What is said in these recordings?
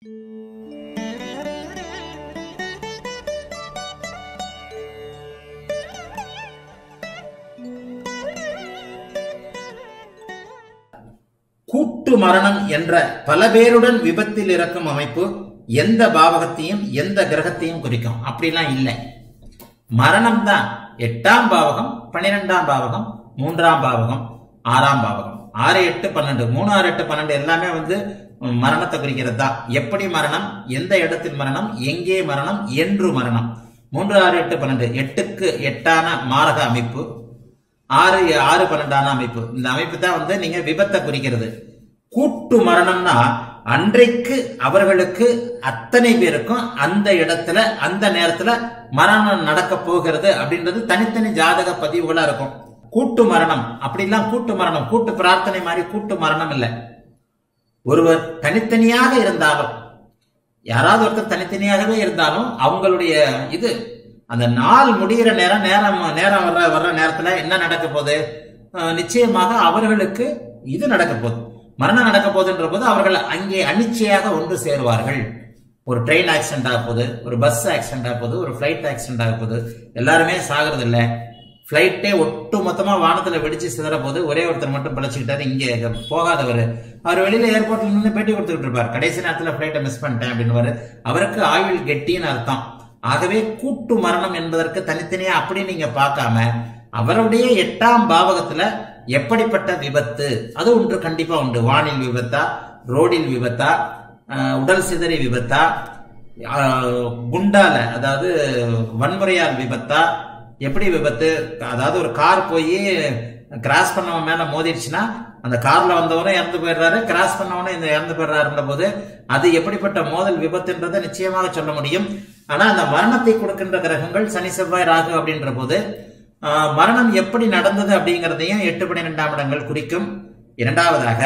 கூட்டு மரணம் என்ற பல பேருடன் விபத்தில் இறக்கும் அமைப்பு எந்த பாவகத்தையும் எந்த கிரகத்தையும் குறிக்கும் அப்படிலாம் இல்லை மரணம் தான் எட்டாம் பாவகம் பன்னிரெண்டாம் பாவகம் மூன்றாம் பாவகம் ஆறாம் பாவகம் ஆறு எட்டு பன்னெண்டு மூணு ஆறு எட்டு பன்னெண்டு எல்லாமே வந்து மரணத்தை குறிக்கிறது தான் எப்படி மரணம் எந்த இடத்தில் மரணம் எங்கே மரணம் என்று மரணம் மூன்று ஆறு எட்டு பன்னெண்டு எட்டுக்கு எட்டான மாரக அமைப்பு ஆறு ஆறு பன்னெண்டான அமைப்பு இந்த அமைப்பு தான் வந்து நீங்க விபத்தை குறிக்கிறது கூட்டு மரணம்னா அன்றைக்கு அவர்களுக்கு அத்தனை பேருக்கும் அந்த இடத்துல அந்த நேரத்துல மரணம் நடக்க போகிறது அப்படின்றது தனித்தனி ஜாதக பதிவுகளா இருக்கும் கூட்டு மரணம் அப்படிலாம் கூட்டு மரணம் கூட்டு பிரார்த்தனை மாதிரி கூட்டு மரணம் இல்லை ஒருவர் தனித்தனியாக இருந்தாலும் யாராவது ஒருத்தர் தனித்தனியாகவே இருந்தாலும் அவங்களுடைய இது அந்த நாள் முடிகிற நேரம் நேரம் நேரம் வர்ற வர்ற நேரத்துல என்ன நடக்க போகுது அஹ் நிச்சயமாக அவர்களுக்கு இது நடக்க போகுது மரணம் நடக்க போகுதுன்ற போது அவர்கள் அங்கே அனிச்சையாக ஒன்று சேருவார்கள் ஒரு ட்ரெயின் ஆக்சிடென்ட் ஆக போகுது ஒரு பஸ் ஆக்சிடென்ட் ஆக போகுது ஒரு ஃபிளைட் ஆக்சிடென்ட் ஆக போகுது எல்லாருமே சாகிறது இல்லை ஃப்ளைட்டே ஒட்டு மொத்தமா வானத்துல வெடிச்சு சிதற போது ஒரே ஒருத்தர் மட்டும் பிழைச்சிக்கிட்டாரு இங்கே போகாதவர் அவர் வெளியில ஏர்போர்ட்ல நின்று பேட்டி கொடுத்துக்கிட்டு இருப்பார் கடைசி நேரத்துல ஃபிளைட்டை மிஸ் பண்ணிட்டேன் அப்படின்னு அவருக்கு ஆயுள் கெட்டின்னு அர்த்தம் ஆகவே கூட்டு மரணம் என்பதற்கு தனித்தனியா அப்படி நீங்க பார்க்காம அவருடைய எட்டாம் பாவகத்துல எப்படிப்பட்ட விபத்து அது ஒன்று கண்டிப்பா உண்டு வானில் விபத்தா ரோடில் விபத்தா அஹ், உடல் சிதறி விபத்தா அஹ், குண்டால அதாவது வன்முறையால் விபத்தா எப்படி விபத்து அதாவது ஒரு கார் போய் கிராஸ் பண்ணவன் மேல மோதிடுச்சுன்னா அந்த கார்ல வந்தவனும் இறந்து போயிடுறாரு கிராஸ் பண்ணவனும் இந்த இறந்து போயிடுறாருன்ற போது அது எப்படிப்பட்ட மோதல் விபத்துன்றதை நிச்சயமாக சொல்ல முடியும் ஆனா அந்த மரணத்தை கொடுக்கின்ற கிரகங்கள் சனி செவ்வாய் ராகு அப்படின்ற போது ஆஹ், மரணம் எப்படி நடந்தது அப்படிங்கிறதையும் எட்டு பன்னிரெண்டாம் இடங்கள் குறிக்கும் இரண்டாவதாக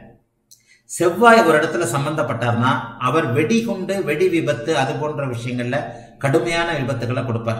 செவ்வாய் ஒரு இடத்துல சம்பந்தப்பட்டார்னா அவர் வெடிகுண்டு வெடி விபத்து அது போன்ற விஷயங்கள்ல கடுமையான விபத்துகளை கொடுப்பார்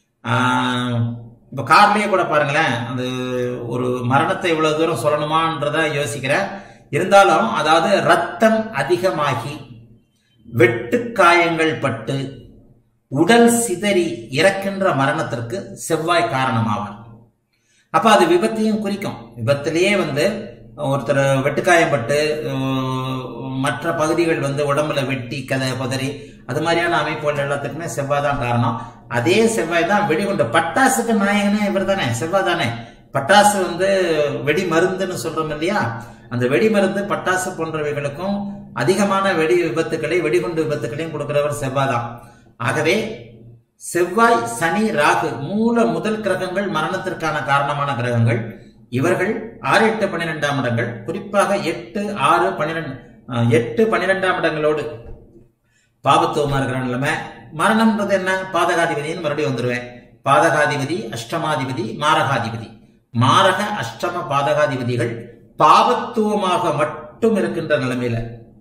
ஆஹ், இப்ப கார்லயே கூட பாருங்களேன் அது ஒரு மரணத்தை இவ்வளவு தூரம் சொல்லணுமான்றத யோசிக்கிறேன் இருந்தாலும் அதாவது ரத்தம் அதிகமாகி வெட்டுக்காயங்கள் பட்டு உடல் சிதறி இறக்கின்ற மரணத்திற்கு செவ்வாய் காரணமாவார் அப்ப அது விபத்தையும் குறிக்கும் விபத்திலேயே வந்து ஒருத்தர் வெட்டுக்காயப்பட்டு அஹ், மற்ற பகுதிகள் வந்து உடம்புல வெட்டி கதை பதறி அது மாதிரியான அமைப்புகள் எல்லாத்துக்குமே செவ்வாய் தான் காரணம் அதே செவ்வாய் தான் வெடிகுண்டு பட்டாசுக்கு நாயகனே இவர் தானே செவ்வாய் தானே பட்டாசு வந்து வெடி மருந்துன்னு சொல்றோம் இல்லையா அந்த வெடி மருந்து பட்டாசு போன்றவைகளுக்கும் அதிகமான வெடி விபத்துக்களை வெடிகுண்டு விபத்துக்களையும் கொடுக்கிறவர் செவ்வாய் தான் ஆகவே செவ்வாய் சனி ராகு மூல முதல் கிரகங்கள் மரணத்திற்கான காரணமான கிரகங்கள் இவர்கள் ஆறு எட்டு பன்னிரெண்டாம் இடங்கள் குறிப்பாக எட்டு ஆறு பன்னிரெண்டு அஹ், எட்டு பன்னிரெண்டாம் இடங்களோடு பாபத்துவமா இருக்கிற நிலைமை மரணம்ன்றது என்ன பாதகாதிபதினு மறுபடியும் வந்துருவேன் பாதகாதிபதி அஷ்டமாதிபதி மாரகாதிபதி மாரக அஷ்டம பாதகாதிபதிகள் பாவத்துவமாக மட்டும் இருக்கின்ற நிலைமையில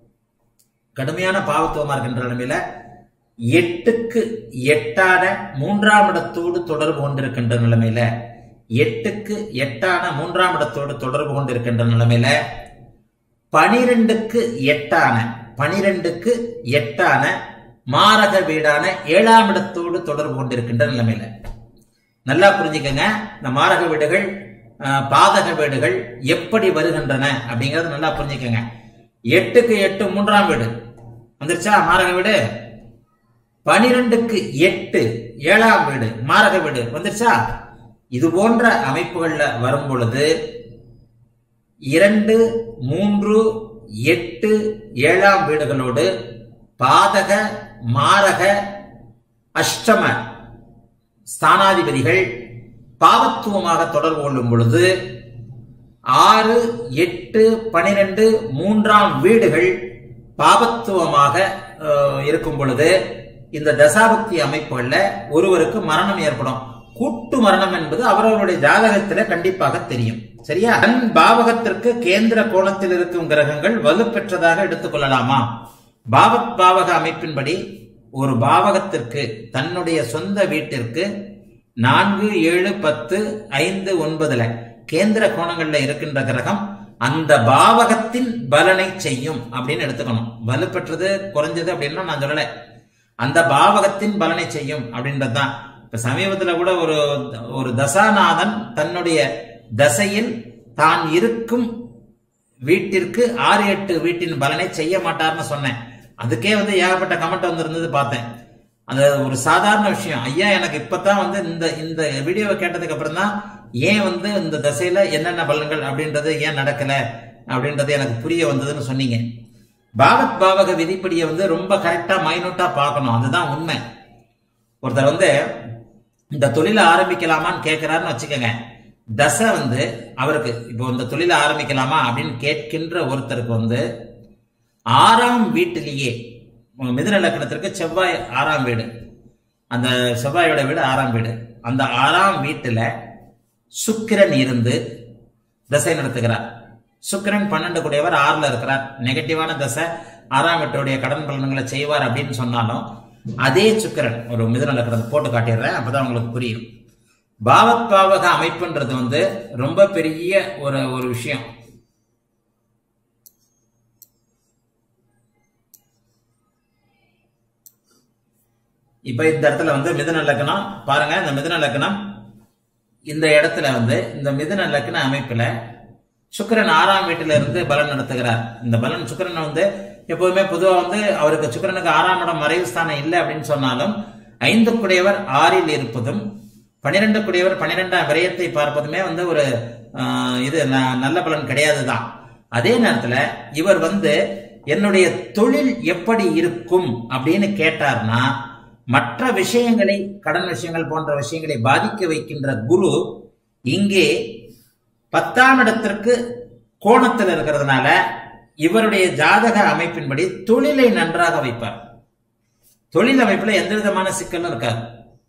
கடுமையான பாவத்துவமா இருக்கின்ற நிலைமையில எட்டுக்கு எட்டான மூன்றாம் இடத்தோடு தொடர்பு கொண்டிருக்கின்ற நிலைமையில எட்டுக்கு எட்டான மூன்றாம் இடத்தோடு தொடர்பு கொண்டிருக்கின்ற நிலைமையில பனிரெண்டுக்கு எட்டான பனிரெண்டுக்கு எட்டான மாரக வீடான ஏழாம் இடத்தோடு தொடர்பு கொண்டிருக்கின்ற நிலைமையில நல்லா புரிஞ்சுக்கங்க இந்த மாரக வீடுகள் அஹ், பாதக வீடுகள் எப்படி வருகின்றன அப்படிங்கறது நல்லா புரிஞ்சுக்கங்க எட்டுக்கு எட்டு மூன்றாம் வீடு வந்துருச்சா மாரக வீடு பனிரெண்டுக்கு எட்டு ஏழாம் வீடு மாரக வீடு வந்துருச்சா இது போன்ற அமைப்புகள்ல வரும் பொழுது இரண்டு மூன்று எட்டு ஏழாம் வீடுகளோடு பாதக மாரக அஷ்டம ஸ்தானாதிபதிகள் பாவத்துவமாக தொடர்பு கொள்ளும் பொழுது ஆறு எட்டு பனிரெண்டு மூன்றாம் வீடுகள் பாபத்துவமாக அஹ், இருக்கும் பொழுது இந்த தசாபக்தி அமைப்புகள்ல ஒருவருக்கு மரணம் ஏற்படும் கூட்டு மரணம் என்பது அவரவருடைய ஜாதகத்துல கண்டிப்பாக தெரியும் சரியா தன் பாவகத்திற்கு கேந்திர கோணத்தில் இருக்கும் கிரகங்கள் வலுப்பெற்றதாக எடுத்துக்கொள்ளலாமா பாவத் பாவக அமைப்பின்படி ஒரு பாவகத்திற்கு தன்னுடைய சொந்த வீட்டிற்கு நான்கு ஏழு பத்து ஐந்து ஒன்பதுல கேந்திர கோணங்கள்ல இருக்கின்ற கிரகம் அந்த பாவகத்தின் பலனை செய்யும் அப்படின்னு எடுத்துக்கணும் வலுப்பெற்றது குறைஞ்சது அப்படின்னா நான் சொல்லல அந்த பாவகத்தின் பலனை செய்யும் அப்படின்றது தான் இப்ப சமீபத்துல கூட ஒரு ஒரு தசாநாதன் தன்னுடைய தசையில் தான் இருக்கும் வீட்டிற்கு ஆறு எட்டு வீட்டின் பலனை செய்ய மாட்டார்னு சொன்னேன் அதுக்கே வந்து ஏகப்பட்ட கமெண்ட் வந்திருந்தது பார்த்தேன் அந்த ஒரு சாதாரண விஷயம் ஐயா எனக்கு இப்பதான் வந்து இந்த இந்த வீடியோவை கேட்டதுக்கு அப்புறம் தான் ஏன் வந்து இந்த தசையில என்னென்ன பலன்கள் அப்படின்றது ஏன் நடக்கல அப்படின்றது எனக்கு புரிய வந்ததுன்னு சொன்னீங்க பாவத் பாவக விதிப்படியை வந்து ரொம்ப கரெக்டா மைனூட்டா பார்க்கணும் அதுதான் உண்மை ஒருத்தர் வந்து இந்த தொழிலை ஆரம்பிக்கலாமான்னு கேட்கிறாருன்னு வச்சுக்கோங்க தசை வந்து அவருக்கு இப்போ இந்த தொழிலை ஆரம்பிக்கலாமா அப்படின்னு கேட்கின்ற ஒருத்தருக்கு வந்து ஆறாம் வீட்டிலேயே மிதுன லக்கணத்திற்கு செவ்வாய் ஆறாம் வீடு அந்த செவ்வாயோட வீடு ஆறாம் வீடு அந்த ஆறாம் வீட்டுல சுக்கிரன் இருந்து தசை நடத்துகிறார் சுக்கிரன் பன்னெண்டு கூடியவர் ஆறுல இருக்கிறார் நெகட்டிவான தசை ஆறாம் வீட்டுடைய கடன் பலன்களை செய்வார் அப்படின்னு சொன்னாலும் அதே சுக்கிரன் ஒரு மிதுன லக்கணத்தை போட்டு காட்டிடுறேன் அப்பதான் உங்களுக்கு புரியும் பாவத் பாவக அமைப்புன்றது வந்து ரொம்ப பெரிய ஒரு ஒரு விஷயம் இப்ப இந்த இடத்துல வந்து மிதுன லக்னம் பாருங்க இந்த மிதுன லக்னம் இந்த இடத்துல வந்து இந்த மிதுன லக்ன அமைப்புல சுக்கிரன் ஆறாம் வீட்டில இருந்து பலன் நடத்துகிறார் இந்த பலன் சுக்கிரன் வந்து எப்போதுமே பொதுவா வந்து அவருக்கு சுக்கிரனுக்கு ஆறாம் இடம் மறைவு ஸ்தானம் இல்லை அப்படின்னு சொன்னாலும் ஐந்து குடையவர் ஆறில் இருப்பதும் பனிரெண்டு குடையவர் பனிரெண்டாம் விரயத்தை பார்ப்பதுமே வந்து ஒரு ஆஹ், இது ந- நல்ல பலன் கிடையாது தான் அதே நேரத்துல இவர் வந்து என்னுடைய தொழில் எப்படி இருக்கும் அப்படின்னு கேட்டார்னா மற்ற விஷயங்களை கடன் விஷயங்கள் போன்ற விஷயங்களை பாதிக்க வைக்கின்ற குரு இங்கே பத்தாம் இடத்திற்கு கோணத்தில் இருக்கிறதுனால இவருடைய ஜாதக அமைப்பின்படி தொழிலை நன்றாக வைப்பார் தொழில் அமைப்புல எந்த விதமான சிக்கலும் இருக்காது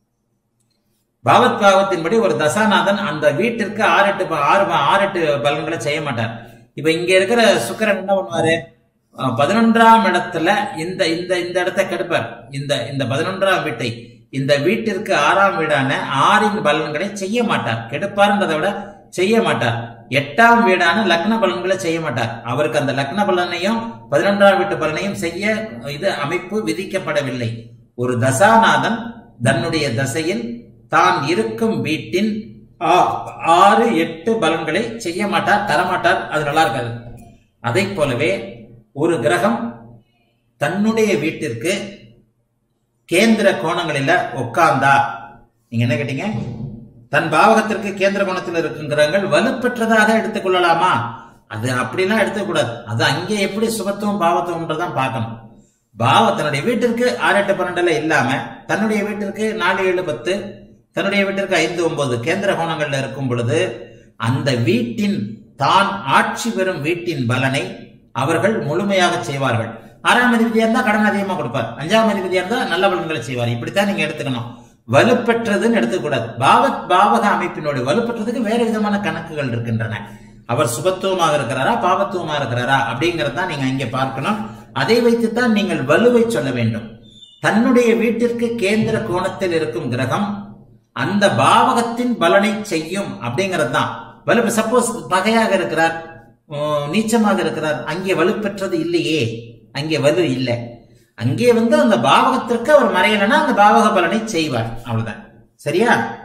பாவத் பாவத்தின்படி ஒரு தசாநாதன் அந்த வீட்டிற்கு ஆறு எட்டு ப- ஆறு ப- ஆறு எட்டு பலன்களை செய்ய மாட்டார் இப்ப இங்க இருக்கிற சுக்கிரன் என்ன பண்ணுவாரு அஹ், பதினொன்றாம் இடத்துல இந்த இந்த இந்த இடத்தை கெடுப்பார் இந்த இந்த பதினொன்றாம் வீட்டை இந்த வீட்டிற்கு ஆறாம் வீடான ஆறின் பலன்களை செய்ய மாட்டார் கெடுப்பார்ன்றதை விட செய்ய மாட்டார் எட்டாம் வீடான லக்ன பலன்களை செய்ய மாட்டார் அவருக்கு அந்த லக்ன பலனையும் பதினொன்றாம் வீட்டு பலனையும் செய்ய இது அமைப்பு விதிக்கப்படவில்லை ஒரு தசாநாதன் தன்னுடைய தசையில் தான் இருக்கும் வீட்டின் ஆ- ஆறு எட்டு பலன்களை செய்ய மாட்டார் தரமாட்டார் அது நல்லா இருக்காது அதை போலவே ஒரு கிரகம் தன்னுடைய வீட்டிற்கு கேந்திர கோணங்களில உட்கார்ந்தா நீங்க என்ன கேட்டீங்க தன் பாவகத்திற்கு கேந்திர கோணத்தில் இருக்கும் கிரகங்கள் வலுப்பெற்றதாக எடுத்துக்கொள்ளலாமா அது அப்படிலாம் எடுத்துக்கூடாது அது அங்கே எப்படி சுபத்துவம் பாவத்துவம்ன்றதான் பார்க்கணும் பாவ தன்னுடைய வீட்டிற்கு ஆறு எட்டு பன்னெண்டுல இல்லாம தன்னுடைய வீட்டிற்கு நாலு ஏழு பத்து தன்னுடைய வீட்டிற்கு ஐந்து ஒன்பது கேந்திர கோணங்கள்ல இருக்கும் பொழுது அந்த வீட்டின் தான் ஆட்சி பெறும் வீட்டின் பலனை அவர்கள் முழுமையாக செய்வார்கள் ஆறாம் அதிபதியா இருந்தா கடன் அதிகமா கொடுப்பார் அஞ்சாம் அதிபதியா இருந்தா நல்ல பலன்களை செய்வார் இப்படித்தான் நீங்க எடுத்துக்கணும் வலுப்பெற்றதுன்னு எடுத்துக்கூடாது பாவத் பாவக அமைப்பினுடைய வலுப்பெற்றதுக்கு வேற விதமான கணக்குகள் இருக்கின்றன அவர் சுபத்துவமாக இருக்கிறாரா பாவத்துவமா இருக்கிறாரா அப்படிங்கறத தான் நீங்க இங்க பார்க்கணும் அதை வைத்துத்தான் நீங்கள் வலுவை சொல்ல வேண்டும் தன்னுடைய வீட்டிற்கு கேந்திர கோணத்தில் இருக்கும் கிரகம் அந்த பாவகத்தின் பலனை செய்யும் அப்படிங்கிறது தான் வலு சப்போஸ் பகையாக இருக்கிறார் ஓ, நீச்சமாக இருக்கிறார் அங்கே வலுப்பெற்றது இல்லையே அங்கே வலு இல்லை அங்கே வந்து அந்த பாவகத்திற்கு அவர் மறையலைன்னா அந்த பாவக பலனை செய்வார் அவ்வளவுதான் சரியா